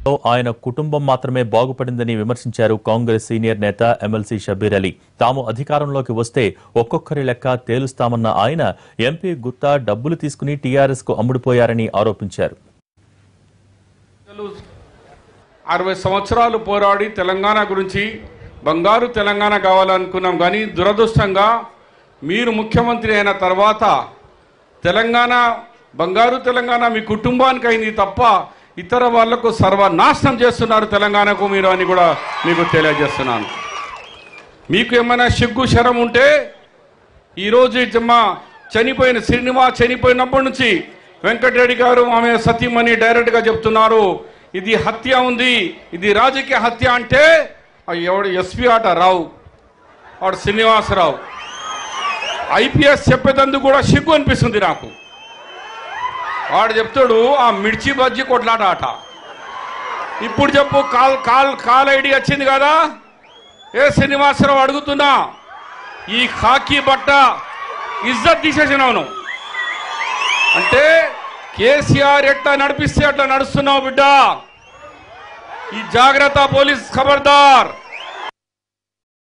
ఆయన కుటుంబం మాత్రమే బాగుపడిందని విమర్శించారు కాంగ్రెస్ సీనియర్ నేత ఎమ్మెల్సీ షబీర్ అలీ తాము అధికారంలోకి వస్తే ఒక్కొక్కరి లెక్క తేలుస్తామన్న ఆయన ఎంపీ గుత్తా డబ్బులు తీసుకుని టీఆర్ఎస్ కు అమ్ముడుపోయారని ఆరోపించారు అరవై సంవత్సరాలు పోరాడి తెలంగాణ గురించి బంగారు తెలంగాణ కావాలనుకున్నాం కానీ దురదృష్టంగా మీరు ముఖ్యమంత్రి అయిన తర్వాత తెలంగాణ బంగారు తెలంగాణ మీ కుటుంబానికి అయింది తప్ప ఇతర వాళ్లకు సర్వనాశనం చేస్తున్నారు తెలంగాణకు మీరు అని కూడా మీకు తెలియజేస్తున్నాను మీకు ఏమైనా సిగ్గు శరం ఉంటే ఈరోజు మా చనిపోయిన శ్రీనివాస్ చనిపోయినప్పటి నుంచి వెంకటరెడ్డి గారు ఆమె సతీమణి డైరెక్ట్గా చెప్తున్నారు ఇది హత్య ఉంది ఇది రాజకీయ హత్య అంటే ఆ ఎవడు ఎస్పీ ఆట రావు వాడు శ్రీనివాసరావు ఐపీఎస్ చెప్పేదందుకు కూడా సిగ్గు అనిపిస్తుంది నాకు వాడు చెప్తాడు ఆ మిర్చి బజ్జి కొట్లాట ఆట ఇప్పుడు చెప్పు కాల్ కాల్ కాల్ ఐడి వచ్చింది కదా ఏ శ్రీనివాసరావు అడుగుతున్నా ఈ ఖాకీ బట్ట ఇజ్జత్ తీసేసినావు నువ్వు అంటే కేసీఆర్ ఎట్లా నడిపిస్తే అట్లా నడుస్తున్నావు బిడ్డ ఈ జాగ్రత్త పోలీస్ ఖబర్దార్